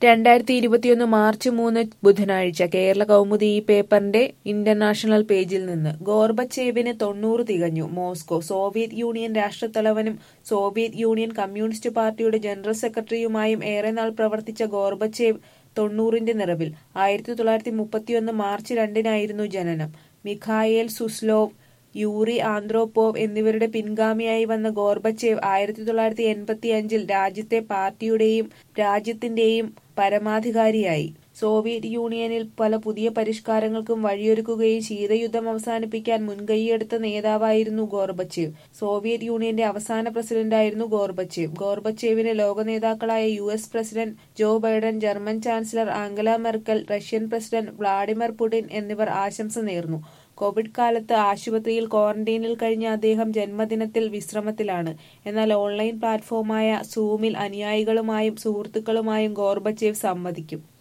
രണ്ടായിരത്തി ഇരുപത്തിയൊന്ന് മാർച്ച് മൂന്ന് ബുധനാഴ്ച കേരള കൗമുദി ഈ പേപ്പറിന്റെ ഇന്റർനാഷണൽ പേജിൽ നിന്ന് ഗോർബച്ചേവിന് തൊണ്ണൂറ് തികഞ്ഞു മോസ്കോ സോവിയറ്റ് യൂണിയൻ രാഷ്ട്രത്തലവനും സോവിയറ്റ് യൂണിയൻ കമ്മ്യൂണിസ്റ്റ് പാർട്ടിയുടെ ജനറൽ സെക്രട്ടറിയുമായും ഏറെ നാൾ പ്രവർത്തിച്ച ഗോർബച്ചേവ് തൊണ്ണൂറിന്റെ നിറവിൽ ആയിരത്തി തൊള്ളായിരത്തി മുപ്പത്തിയൊന്ന് മാർച്ച് രണ്ടിനായിരുന്നു ജനനം മിഖായേൽ സുസ്ലോവ് യൂറി ആന്ത്രോപോവ് എന്നിവരുടെ പിൻഗാമിയായി വന്ന ഗോർബച്ചേവ് ആയിരത്തി തൊള്ളായിരത്തി എൺപത്തി അഞ്ചിൽ രാജ്യത്തെ പാർട്ടിയുടെയും രാജ്യത്തിന്റെയും പരമാധികാരിയായി സോവിയറ്റ് യൂണിയനിൽ പല പുതിയ പരിഷ്കാരങ്ങൾക്കും വഴിയൊരുക്കുകയും ശീതയുദ്ധം അവസാനിപ്പിക്കാൻ മുൻകൈയെടുത്ത നേതാവായിരുന്നു ഗോർബച്ചേവ് സോവിയറ്റ് യൂണിയന്റെ അവസാന പ്രസിഡന്റായിരുന്നു ഗോർബച്ചേവ് ഗോർബച്ചേവിന് ലോക നേതാക്കളായ U S president Joe Biden German chancellor Angela Merkel Russian president Vladimir Putin എന്നിവർ ആശംസ നേർന്നു കോവിഡ് കാലത്ത് ആശുപത്രിയിൽ ക്വാറന്റൈനിൽ കഴിഞ്ഞ അദ്ദേഹം ജന്മദിനത്തിൽ വിശ്രമത്തിലാണ് എന്നാൽ ഓൺലൈൻ പ്ലാറ്റ്ഫോമായ സൂമിൽ അനുയായികളുമായും സുഹൃത്തുക്കളുമായും ഗോർബച്ചേവ് സംവദിക്കും